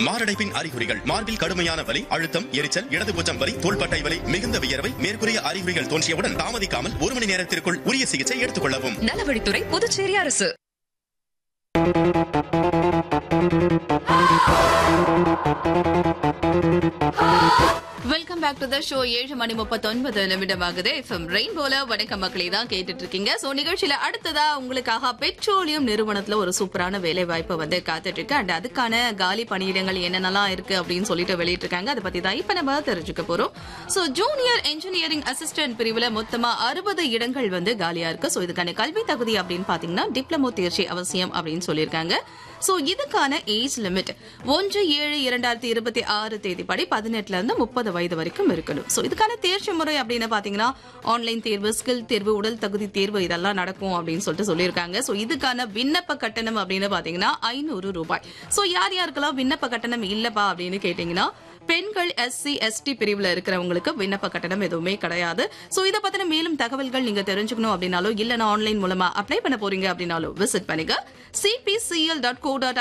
மாரடைப்பின் அறிகுறிகள் மார்பில் கடுமையான வலி அழுத்தம் எரிச்சல் இடதுபூச்சம் வலி தோள்பட்டை வலி மிகுந்த வியர்வை மேற்கூறிய அறிகுறிகள் தோன்றியவுடன் தாமதிக்காமல் ஒரு மணி நேரத்திற்குள் உரிய சிகிச்சை எடுத்துக் கொள்ளவும் நலவழித்துறை புதுச்சேரி அரசு welcome back to the show ஏழு மணி முப்பத்தொன்பது நிமிடமாகுது எஃப்எம் ரெயின்போல வணக்கம் மக்களே தான் கேட்டுட்டு இருக்கீங்க சோ நிகழ்ச்சியில அடுத்ததா உங்களுக்காக பெட்ரோலியம் நிறுவனத்துல ஒரு சூப்பரான வேலை வாய்ப்பு வந்து காத்துட்டு இருக்கு அண்ட் அதுக்கான காலி பணியிடங்கள் என்னென்னலாம் இருக்கு அப்படின்னு சொல்லிட்டு வெளியிட்டு இருக்காங்க அதை பத்தி தான் இப்ப நம்ம தெரிஞ்சுக்க போறோம் சோ ஜூனியர் இன்ஜினியரிங் அசிஸ்டன்ட் பிரிவுல மொத்தமா அறுபது இடங்கள் வந்து காலியா இருக்கு சோ இதுக்கான கல்வி தகுதி அப்படின்னு பாத்தீங்கன்னா டிப்ளமோ தேர்ச்சி அவசியம் அப்படின்னு சொல்லியிருக்காங்க சோ இதுக்கான ஏஜ் லிமிட் ஒன்று ஏழு இரண்டாயிரத்தி இருபத்தி ஆறு தேதிப்படி பதினெட்டுல இருந்து முப்பது வயது வரைக்கும் இருக்கணும் சோ இதுக்கான தேர்ச்சி முறை அப்படின்னு பாத்தீங்கன்னா ஆன்லைன் தேர்வு ஸ்கில் தேர்வு உடல் தகுதி தேர்வு இதெல்லாம் நடக்கும் அப்படின்னு சொல்லிட்டு சொல்லியிருக்காங்க சோ இதுக்கான விண்ணப்ப கட்டணம் அப்படின்னு பாத்தீங்கன்னா ஐநூறு ரூபாய் சோ யார் யாருக்கெல்லாம் விண்ணப்ப கட்டணம் இல்லப்பா அப்படின்னு கேட்டீங்கன்னா பெண்கள் எஸ்சி எஸ்டி பிரிவுல இருக்கிறவங்களுக்கு விண்ணப்ப கட்டணம் எதுவுமே கிடையாது சோ இத பத்தின மேலும் தகவல்கள் நீங்க தெரிஞ்சுக்கணும் அப்படின்னாலோ இல்ல ஆன்லைன் மூலமா அப்ளை பண்ண போறீங்க அப்படின்னாலோ விசிட் பண்ணுங்க சிபிசிஎல் டாட் கோ டாட்